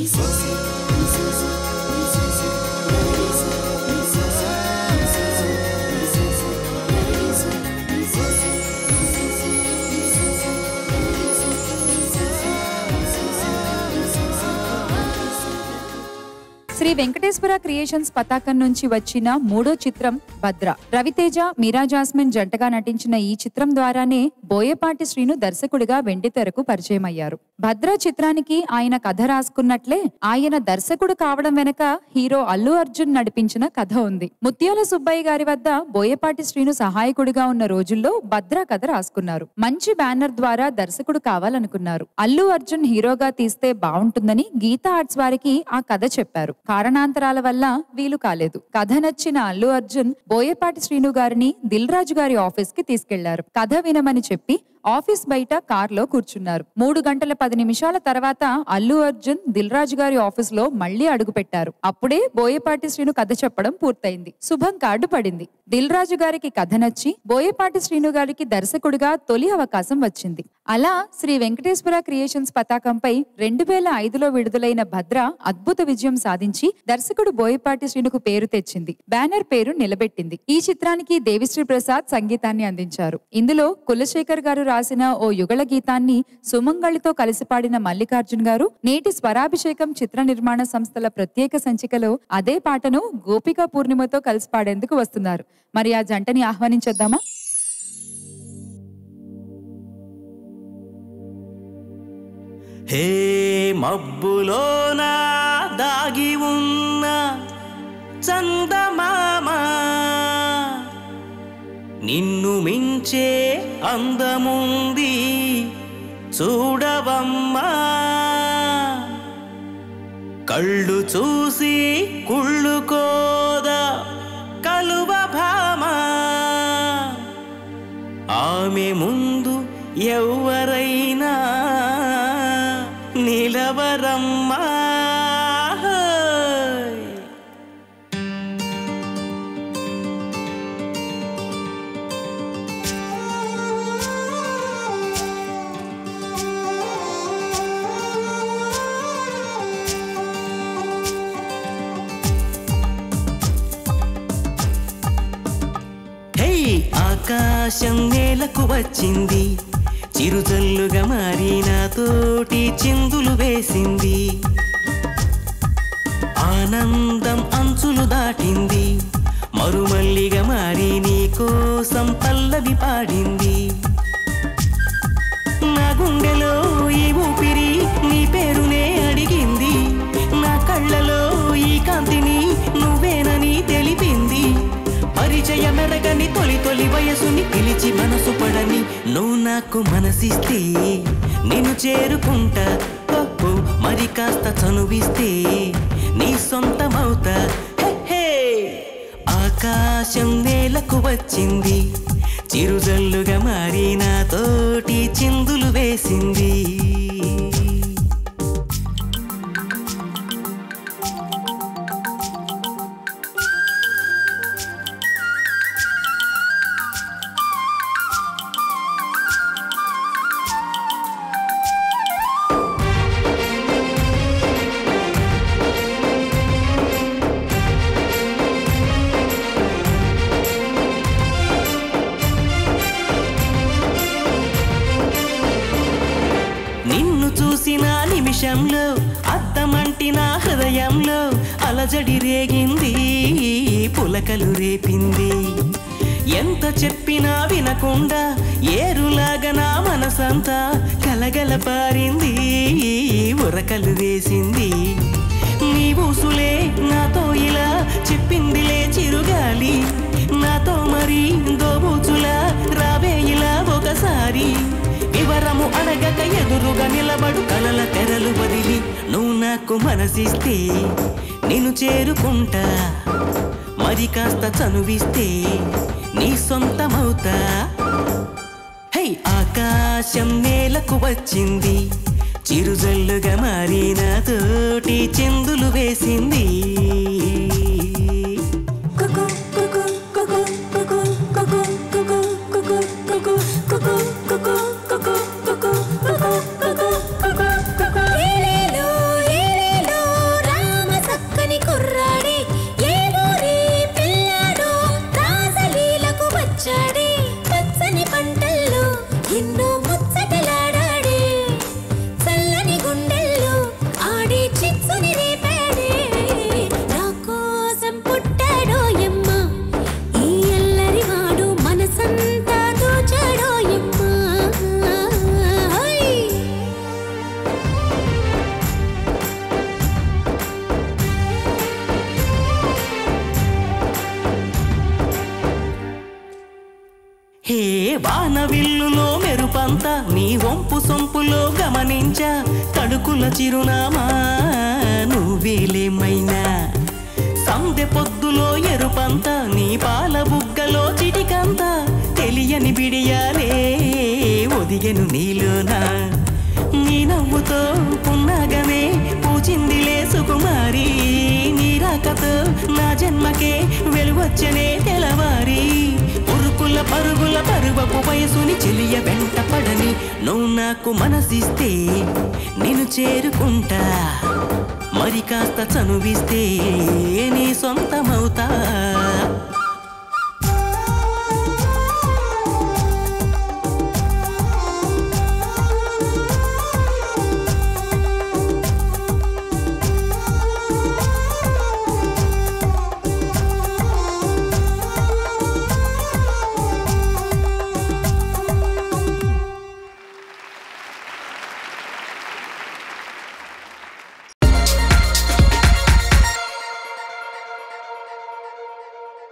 Shri Venkateswara creations పతాకం నుంచి వచ్చిన మూడో చిత్రం భద్ర రవితేజ మీరా జాస్మిన్ జంటగా నటించిన ఈ చిత్రం ద్వారానే బోయపాటి శ్రీను దర్శకుడిగా వెండితెరకు పరిచయం అయ్యారు భద్ర చిత్రానికి ఆయన కథ రాసుకున్నట్లే ఆయన దర్శకుడు కావడం వెనక హీరో అల్లు అర్జున్ నడిపించిన కథ ఉంది ముత్యాల సుబ్బయ్య గారి వద్ద బోయపాటి శ్రీను సహాయకుడిగా ఉన్న రోజుల్లో భద్ర కథ రాసుకున్నారు మంచి బ్యానర్ ద్వారా దర్శకుడు కావాలనుకున్నారు అల్లు అర్జున్ హీరోగా తీస్తే బాగుంటుందని గీతా ఆర్ట్స్ వారికి ఆ కథ చెప్పారు కారణాంతరాల వల్ల వీలు కాలేదు కథ నచ్చిన అల్లు అర్జున్ బోయపాటి శ్రీను గారిని దిల్ రాజు గారి ఆఫీస్ కి తీసుకెళ్లారు కథ వినమని చెప్పి ఆఫీస్ బయట కార్లో కూర్చున్నారు మూడు గంటల పది నిమిషాల తర్వాత అల్లు అర్జున్ దిల్ రాజు గారి ఆఫీస్ లో మళ్లీ అడుగు పెట్టారు అప్పుడే బోయపాటి శ్రీను కథ చెప్పడం పూర్తయింది శుభం కార్డు పడింది దిల్ రాజు గారికి కథ నచ్చి బోయపాటి శ్రీను గారికి దర్శకుడిగా తొలి అవకాశం వచ్చింది అలా శ్రీ వెంకటేశ్వర క్రియేషన్స్ పతాకంపై రెండు వేల ఐదులో విడుదలైన భద్ర అద్భుత విజయం సాధించి దర్శకుడు బోయపాటి శ్రీనుకు పేరు తెచ్చింది బ్యానర్ పేరు నిలబెట్టింది ఈ చిత్రానికి దేవిశ్రీ ప్రసాద్ సంగీతాన్ని అందించారు ఇందులో కులశేఖర్ గారు రాసిన ఓ యుగళ గీతాన్ని సుమంగళితో కలిసి పాడిన మల్లికార్జున్ గారు నేటి స్వరాభిషేకం చిత్ర నిర్మాణ సంస్థల ప్రత్యేక సంచికలో అదే పాటను గోపికా పూర్ణిమతో కలిసి పాడేందుకు వస్తున్నారు మరి ఆ జంటని ఆహ్వానించొద్దామా హే మబ్బులోన దాగి ఉన్న చందమామ నిన్ను మించే అందముంది చూడవమ్మా కళ్ళు చూసి కుళ్ళు కోదా కలువ భామా ఆమె ముందు ఎవరైనా నిలవరమ్మా హే ఆకాశం నేలకు వచ్చింది చిరుజల్లుగా మారి నాతోటి చిందులు వేసింది ఆనందం అంచులు దాటింది మరుమల్లిగా మారి నీ కోసం పల్లవి పాడింది నా గుండెలో ఈ ఊపిరి నీ పేరునే అడిగింది నా కళ్ళలో ఈ కాంతిని నువ్వేనని తెలిపింది పరిచయం ఎరగని తొలి తొలి వయసుని పిలిచి మనసు పడని నువ్వు నాకు మనసిస్తే నేను చేరుకుంటా ఓహో, మరి కాస్త చనువిస్తే నీ సొంతమవుతా హే, హే. ఆకాశం నేలకు వచ్చింది చిరుజల్లుగా మారి నాతోటి చిందులు వేసింది నిన్ను చూసిన నిమిషంలో అద్దమంటిన హృదయంలో అలజడి రేగింది పులకలు రేపింది ఎంత చెప్పినా వినకుండా ఏరులాగా నా మనసంతా కలగల పారింది ఉరకలు వేసింది నీ ఊసులే నాతో ఇలా చెప్పిందిలే చిరుగాలి నాతో మరి దోబూచులా రావే ఇలా ఒకసారి వివరము అడగక ఎదురుగా నిలబడు కలల తెరలు వదిలి నువ్వు నాకు మనసిస్తే నేను చేరుకుంటా మరి కాస్త చనువిస్తే నీ సొంతమవుతా హై ఆకాశం నేలకు వచ్చింది చిరుజల్లుగా మారి నాతోటి చిందులు వేసింది ఏలేలో ఏలేలో వానవిల్లులో మెరుపంత నీ వంపు సొంపులో గమనించా తడుకుల చిరునామా నువ్వేలేమైనా సందె పొద్దులో ఎరుపంత నీ పాల బుగ్గలో చిటికంత తెలియని బిడియాలే ఒదిగెను నీలోనా నీ నవ్వుతో పున్నాగమే పూచిందిలే సుకుమారి నీ రాకతో నా జన్మకే వెలువచ్చనే తెలవారి ఉరుకుల పరుగుల పరువపు వయసుని చెలియ వెంట పడని నువ్వు నాకు మనసిస్తే నేను చేరుకుంటా మరి కాస్త చనువిస్తే నీ సొంతమవుతా